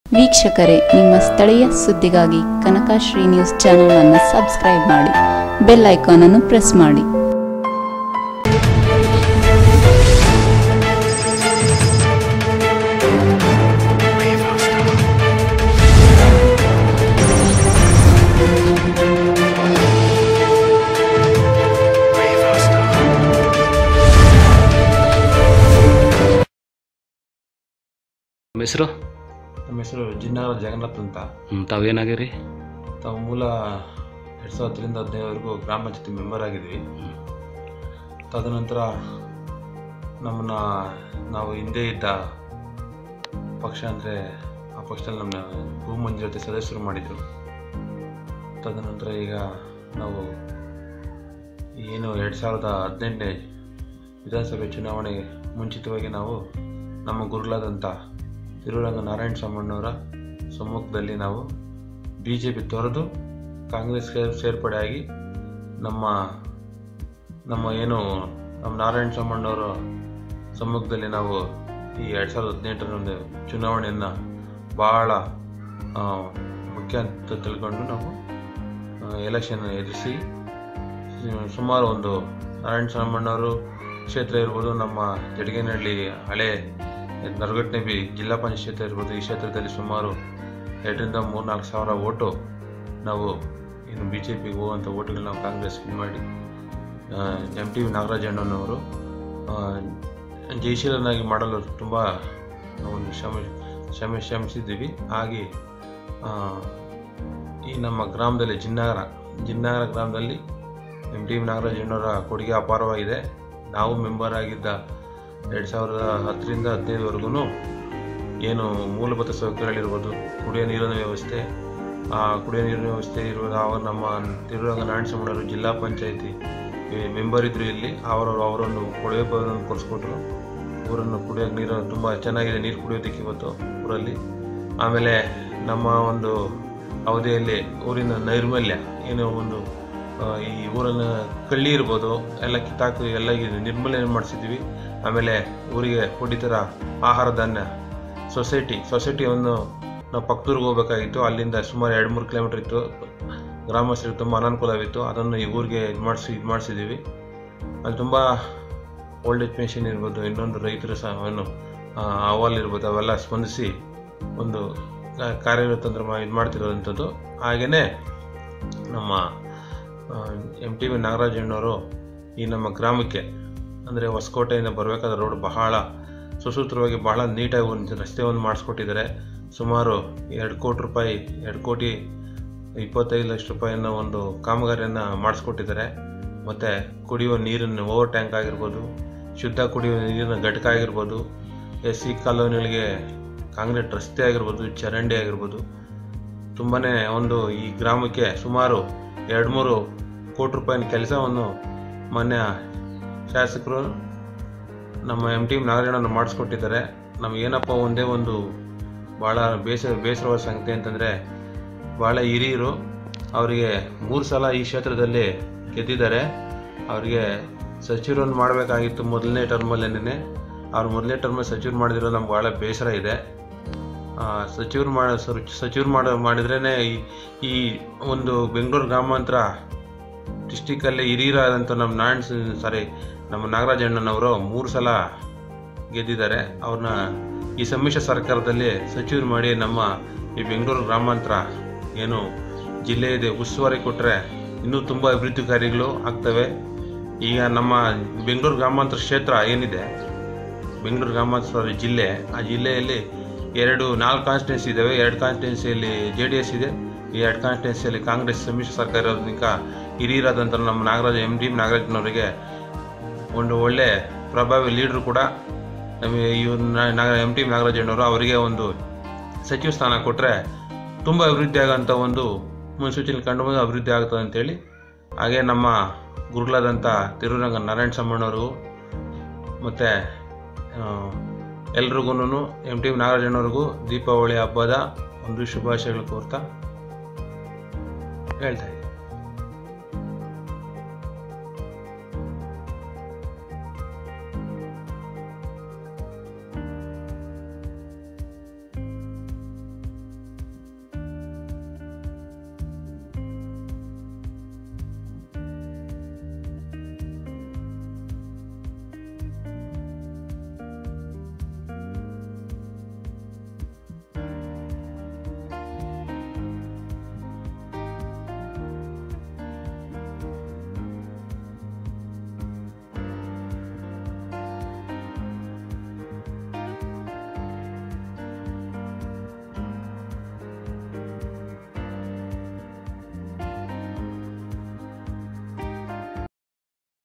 ವೀಕ್ಷಕರೇ ನಿಮ್ಮ ಸ್ಥಳೀಯ ಸುದ್ದಿಗಾಗಿ ಕನಕಶ್ರೀ ನ್ಯೂಸ್ ಚಾನೆಲ್ ಅನ್ನು ಸಬ್ಸ್ಕ್ರೈಬ್ ಮಾಡಿ ಬೆಲ್ ಐಕಾನ್ ಅನ್ನು ಪ್ರೆಸ್ ಮಾಡಿ ನಿಮ್ಮ ಹೆಸರು ನಮ್ಮ ಹೆಸರು ಜಿನ್ನಾರ ಜಗನ್ನಾಥ್ ಅಂತ ಹ್ಞೂ ತಾವೇನಾಗಿರಿ ತಾವು ಮೂಲ ಎರಡು ಸಾವಿರದ ಹತ್ತರಿಂದ ಹದಿನೈದವರೆಗೂ ಗ್ರಾಮ ಪಂಚಾಯತಿ ಮೆಂಬರ್ ಆಗಿದ್ವಿ ತದನಂತರ ನಮ್ಮನ್ನ ನಾವು ಹಿಂದೆ ಇದ್ದ ಪಕ್ಷ ಅಂದರೆ ಆ ಪಕ್ಷದಲ್ಲಿ ನಮ್ಮ ಭೂ ಮಂಜೂರತೆ ಸದಸ್ಯರು ಮಾಡಿದರು ತದನಂತರ ಈಗ ನಾವು ಏನು ಎರಡು ಸಾವಿರದ ಹದಿನೆಂಟನೇ ವಿಧಾನಸಭೆ ಚುನಾವಣೆಗೆ ಮುಂಚಿತವಾಗಿ ನಾವು ನಮ್ಮ ಗುರುಗಳಾದಂಥ ತಿರುರಂಗ ನಾರಾಯಣ ಸ್ವಾಮಣ್ಣವರ ಸಮ್ಮುಖದಲ್ಲಿ ನಾವು ಬಿ ಜೆ ಪಿ ತೊರೆದು ಕಾಂಗ್ರೆಸ್ಗೆ ಸೇರ್ಪಡೆಯಾಗಿ ನಮ್ಮ ನಮ್ಮ ಏನು ನಮ್ಮ ನಾರಾಯಣ ಸ್ವಾಮಣ್ಣವರ ಸಮ್ಮುಖದಲ್ಲಿ ನಾವು ಈ ಎರಡು ಸಾವಿರದ ಹದಿನೆಂಟರ ಒಂದು ಚುನಾವಣೆಯನ್ನು ಬಹಳ ಆ, ಮುಖ್ಯ ಅಂತ ತಿಳ್ಕೊಂಡು ನಾವು ಎಲೆಕ್ಷನ್ ಎದುರಿಸಿ ಸುಮಾರು ಒಂದು ನಾರಾಯಣ ಸ್ವಾಮಣ್ಣವರು ಕ್ಷೇತ್ರ ಇರ್ಬೋದು ನಮ್ಮ ಜಡಗೇನಹಳ್ಳಿ ಹಳೆ ನರಗಟ್ನೆ ಬಿ ಜಿಲ್ಲಾ ಪಂಚಾಯತ್ ಕ್ಷೇತ್ರ ಇರ್ಬೋದು ಈ ಕ್ಷೇತ್ರದಲ್ಲಿ ಸುಮಾರು ಎರಡರಿಂದ ಮೂರ್ನಾಲ್ಕು ಸಾವಿರ ಓಟು ನಾವು ಇನ್ನು ಬಿ ಜೆ ಪಿಗೆ ಹೋಗುವಂಥ ಓಟುಗಳನ್ನ ನಾವು ಕಾಂಗ್ರೆಸ್ ಇದು ಮಾಡಿ ಎಮ್ ಟಿ ವಿ ನಾಗರಾಜಣ್ಣನವರು ಜಯಶೀಲನಾಗಿ ಮಾಡಲು ತುಂಬ ಒಂದು ಶ್ರಮ ಶ್ರಮ ಶ್ರಮಿಸಿದ್ದೀವಿ ಹಾಗೆ ಆ, ಈ ನಮ್ಮ ಗ್ರಾಮದಲ್ಲಿ ಜಿನ್ನಾಗರ ಜಿನ್ನಾಗರ ಗ್ರಾಮದಲ್ಲಿ ಎಮ್ ಟಿ ವಿ ನಾಗರಾಜಣ್ಣವರ ಕೊಡುಗೆ ಅಪಾರವಾಗಿದೆ ನಾವು ಮೆಂಬರ್ ಆಗಿದ್ದ ಎರಡು ಸಾವಿರದ ಹತ್ತರಿಂದ ಹದಿನೈದವರೆಗೂ ಏನು ಮೂಲಭೂತ ಸೌಕರ್ಯಗಳಿರ್ಬೋದು ಕುಡಿಯೋ ನೀರಿನ ವ್ಯವಸ್ಥೆ ಆ ಕುಡಿಯೋ ನೀರಿನ ವ್ಯವಸ್ಥೆ ಇರುವುದು ಆವಾಗ ನಮ್ಮ ತಿರುರಂಗ ನಾರಾಯಣಸ್ವಾಮಿಯವರು ಜಿಲ್ಲಾ ಪಂಚಾಯತಿ ಮೆಂಬರ್ ಇದ್ರು ಇಲ್ಲಿ ಅವರು ಅವರನ್ನು ಕೊಳವೆ ಬಾವಿಯನ್ನು ಕೊಡಿಸ್ಕೊಟ್ರು ಊರನ್ನು ಕುಡಿಯೋಕೆ ನೀರು ತುಂಬ ಚೆನ್ನಾಗಿದೆ ನೀರು ಕುಡಿಯೋದಕ್ಕೆ ಇವತ್ತು ಊರಲ್ಲಿ ಆಮೇಲೆ ನಮ್ಮ ಒಂದು ಅವಧಿಯಲ್ಲಿ ಊರಿನ ನೈರ್ಮಲ್ಯ ಏನೋ ಒಂದು ಆ, ಈ ಊರನ್ನ ಕಳ್ಳಿ ಇರ್ಬೋದು ಎಲ್ಲ ಕಿತ್ತಾಕು ಎಲ್ಲ ಈ ನಿರ್ಮೂಲನೆ ಮಾಡಿಸಿದ್ವಿ ಆಮೇಲೆ ಊರಿಗೆ ಪುಡಿತರ ಆಹಾರ ಧಾನ್ಯ ಸೊಸೈಟಿ ಸೊಸೈಟಿಯನ್ನು ನಾವು ಪಕ್ಕದೂರಿಗೆ ಹೋಗ್ಬೇಕಾಗಿತ್ತು ಅಲ್ಲಿಂದ ಸುಮಾರು ಎರಡು ಮೂರು ಕಿಲೋಮೀಟರ್ ಇತ್ತು ಗ್ರಾಮಸ್ಥರಿಗೆ ತುಂಬ ಅನಾನುಕೂಲವಿತ್ತು ಅದನ್ನು ಈ ಊರಿಗೆ ಇದು ಮಾಡಿಸಿ ಇದು ಮಾಡಿಸಿದ್ದೀವಿ ಅಲ್ಲಿ ತುಂಬ ಓಲ್ಡ್ ಏಜ್ ಪೆನ್ಷನ್ ಇರ್ಬೋದು ಇನ್ನೊಂದು ರೈತರ ಸಹ ಏನು ಆ, ಅಹವಾಲು ಇರ್ಬೋದು ಅವೆಲ್ಲ ಸ್ಪಂದಿಸಿ ಒಂದು ಕಾ- ಕಾರ್ಯತಂತ್ರ ಮಾ ಇದು ಮಾಡ್ತಿರೋವಂಥದ್ದು ಹಾಗೆಯೇ ನಮ್ಮ ಎಮ್ ಟಿ ವಿ ನಾಗರಾಜಣ್ಣವರು ಈ ನಮ್ಮ ಗ್ರಾಮಕ್ಕೆ ಅಂದರೆ ಹೊಸಕೋಟೆಯಿಂದ ಬರಬೇಕಾದ ರೋಡ್ ಬಹಳ ಸುಸೂತ್ರವಾಗಿ ಬಹಳ ನೀಟಾಗಿ ಒಂದು ರಸ್ತೆ ಒಂದು ಮಾಡಿಸ್ಕೊಟ್ಟಿದ್ದಾರೆ ಸುಮಾರು ಎರಡು ಕೋಟಿ ರೂಪಾಯಿ ಎರಡು ಕೋಟಿ ಇಪ್ಪತ್ತೈದು ಲಕ್ಷ ರೂಪಾಯಿನ ಒಂದು ಕಾಮಗಾರಿಯನ್ನು ಮಾಡಿಸ್ಕೊಟ್ಟಿದ್ದಾರೆ ಮತ್ತು ಕುಡಿಯುವ ನೀರಿನ ಓವರ್ ಟ್ಯಾಂಕ್ ಆಗಿರ್ಬೋದು ಶುದ್ಧ ಕುಡಿಯುವ ನೀರಿನ ಘಟಕ ಆಗಿರ್ಬೋದು ಎಸ್ ಸಿ ಕಾಲೋನಿಗಳಿಗೆ ಕಾಂಕ್ರೀಟ್ ರಸ್ತೆ ಆಗಿರ್ಬೋದು ಚರಂಡಿ ಆಗಿರ್ಬೋದು ತುಂಬಾ ಒಂದು ಈ ಗ್ರಾಮಕ್ಕೆ ಸುಮಾರು ಎರಡು ಮೂರು ಕೋಟಿ ರೂಪಾಯಿನ ಕೆಲಸವನ್ನು ಮಾನ್ಯ ಶಾಸಕರು ನಮ್ಮ ಎಮ್ ಟಿ ನಾಗರಾಯಣನ ಮಾಡಿಸ್ಕೊಟ್ಟಿದ್ದಾರೆ ನಮಗೇನಪ್ಪ ಒಂದೇ ಒಂದು ಭಾಳ ಬೇಸರ ಬೇಸರವಾದ ಸಂಗತಿ ಅಂತಂದರೆ ಭಾಳ ಹಿರಿಯರು ಅವರಿಗೆ ಮೂರು ಸಲ ಈ ಕ್ಷೇತ್ರದಲ್ಲಿ ಗೆದ್ದಿದ್ದಾರೆ ಅವರಿಗೆ ಸಚಿವರನ್ನು ಮಾಡಬೇಕಾಗಿತ್ತು ಮೊದಲನೇ ಟರ್ಮಲ್ಲೇನೆ ಅವ್ರು ಮೊದಲನೇ ಟರ್ಮಲ್ಲಿ ಸಚಿವರು ಮಾಡಿದಿರೋ ನಮ್ಗೆ ಭಾಳ ಬೇಸರ ಇದೆ ಆ, ಸಚಿವರು ಮಾಡ ಸಚಿವರು ಮಾಡ ಮಾಡಿದ್ರೇ ಈ ಈ ಒಂದು ಬೆಂಗಳೂರು ಗ್ರಾಮಾಂತರ ಡಿಸ್ಟಿಕ್ಕಲ್ಲಿ ಹಿರಿಯರಾದಂಥ ನಮ್ಮ ನಾರಾಯಣ್ ಸ- ಸಾರಿ ನಮ್ಮ ನಾಗರಾಜಣ್ಣನವರು ಮೂರು ಸಲ ಗೆದ್ದಿದ್ದಾರೆ ಅವ್ರನ್ನ ಈ ಸಮ್ಮಿಶ್ರ ಸರ್ಕಾರದಲ್ಲಿ ಸಚಿವರು ಮಾಡಿ ನಮ್ಮ ಈ ಬೆಂಗಳೂರು ಗ್ರಾಮಾಂತರ ಏನು ಜಿಲ್ಲೆ ಇದೆ ಉಸ್ತುವಾರಿ ಕೊಟ್ಟರೆ ಇನ್ನೂ ತುಂಬ ಅಭಿವೃದ್ಧಿ ಕಾರ್ಯಗಳು ಆಗ್ತವೆ ಈಗ ನಮ್ಮ ಬೆಂಗಳೂರು ಗ್ರಾಮಾಂತರ ಕ್ಷೇತ್ರ ಏನಿದೆ ಬೆಂಗಳೂರು ಗ್ರಾಮಾಂತರ ಜಿಲ್ಲೆ ಆ ಜಿಲ್ಲೆಯಲ್ಲಿ ಎರಡು ನಾಲ್ಕು ಕಾನ್ಸ್ಟಿಟ್ಯೂನ್ಸಿ ಇದ್ದಾವೆ ಎರಡು ಕಾನ್ಸ್ಟಿಟ್ಯೂನ್ಸಿಯಲ್ಲಿ ಜೆ ಡಿ ಎಸ್ ಇದೆ ಈ ಎರಡು ಕಾನ್ಸ್ಟಿಟ್ಯೂನ್ಸಿಯಲ್ಲಿ ಕಾಂಗ್ರೆಸ್ ಸಮ್ಮಿಶ್ರ ಸರ್ಕಾರ ಇರೋದ್ರಿಂದ ಹಿರಿಯರಾದಂಥ ನಮ್ಮ ನಾಗರಾಜ ಎಂ ಡಿ ನಾಗರಾಜನವರಿಗೆ ಒಂದು ಒಳ್ಳೆ ಪ್ರಭಾವಿ ಲೀಡ್ರು ಕೂಡ ನಮಗೆ ಇವ್ರು ನಾಗ ಎಂ ಟಿ ನಾಗರಾಜಣ್ಣವರು ಅವರಿಗೆ ಒಂದು ಸಚಿವ ಸ್ಥಾನ ಕೊಟ್ಟರೆ ತುಂಬ ಅಭಿವೃದ್ಧಿ ಆಗೋಂಥ ಒಂದು ಮುನ್ಸೂಚನೆ ಕಂಡು ಬಂದು ಅಭಿವೃದ್ಧಿ ಆಗ್ತದೆ ಅಂತೇಳಿ ಹಾಗೆ ನಮ್ಮ ಗುರುಗಳಾದಂಥ ತಿರುರಂಗ ನಾರಾಯಣ ಸ್ವಾಮಣ್ಣವರು ಮತ್ತು ಎಲ್ರಿಗೂ ಎಮ್ ಟಿ ನಾಗರಾಜಣ್ಣವ್ರಿಗೂ ದೀಪಾವಳಿ ಹಬ್ಬದ ಒಂದು ಶುಭಾಶಯಗಳು ಕೋರ್ತಾ ಹೇಳ್ತಾ ಇದ್ದೀನಿ